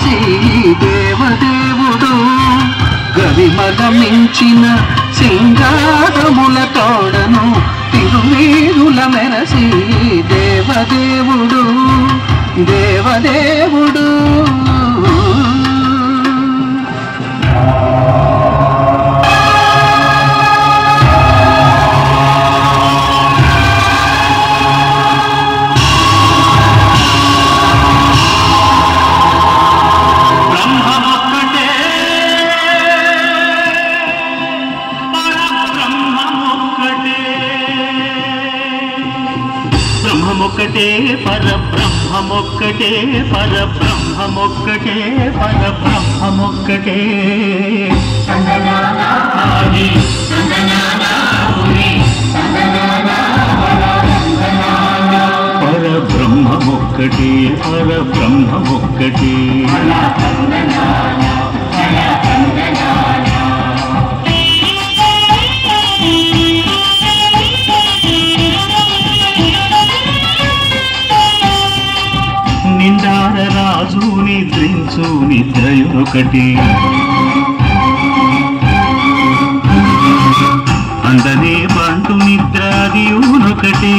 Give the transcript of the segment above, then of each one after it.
వెరసి దేవదేవుడు గరిమల మించిన సింగారముల తోడను తిరుమేరుల మెరసి దేవదేవుడు దేవదేవుడు బ్రహ్మమొక్కటే పరబ్రహ్మమొక్కటే బ్రహ్మమొక్కటే పరబ్రహ్మమొక్కటే పరబ్రహ్మమొక్కటే పరబ్రహ్మమొక్కటే పరబ్రహ్మమొక్కటే పరబ్రహ్మమొక్కటే నిండార రాజు నిద్రించు నిద్రయునొకటి అందనే బంటు నిద్ర అదియునొకటి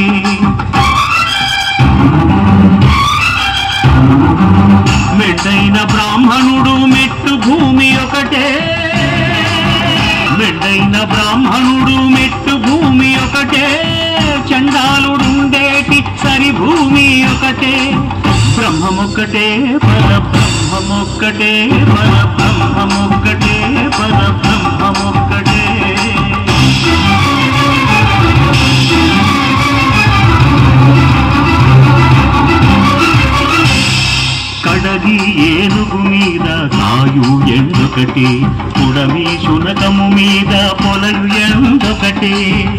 మెట్టైన బ్రాహ్మణుడు మెట్టు భూమి ఒకటే మెట్టైన బ్రాహ్మణుడు మెట్టు భూమి ఒకటే చండాలుడుండేటి సరి భూమి ఒకటే బ్రహ్మమొక్కటే పరబ్రహ్మమొక్కటే పరబ్రహ్మమొక్కటే పరబ్రహ్మమొక్కటే కడగి ఏనుగు మీద కాయు ఎండొకటి పుడమి శునకము మీద పొలయు ఎండొకటి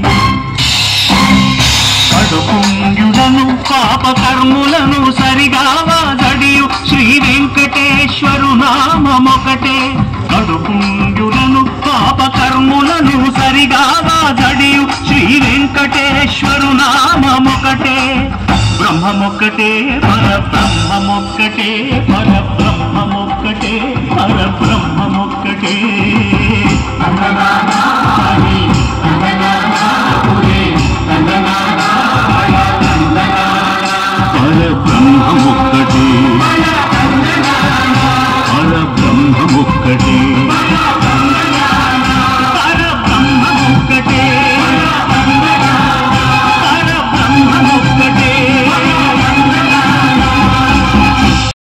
కడుపుంగులను పాపకర్ములను సరిగావా గడియు శ్రీ వెంకటేశ్వరు నామమొకటే కడుపుంగులను పాపకర్ములను సరిగావా గడియు శ్రీ వెంకటేశ్వరు నామమొకటే బ్రహ్మమొక్కటే పరబ్రహ్మమొక్కటే పరబ్రహ్మమొక్కటే పరబ్రహ్మమొక్కటే పరబ్రహ్మమొక్కటే పరబ్రహ్మమొక్కటే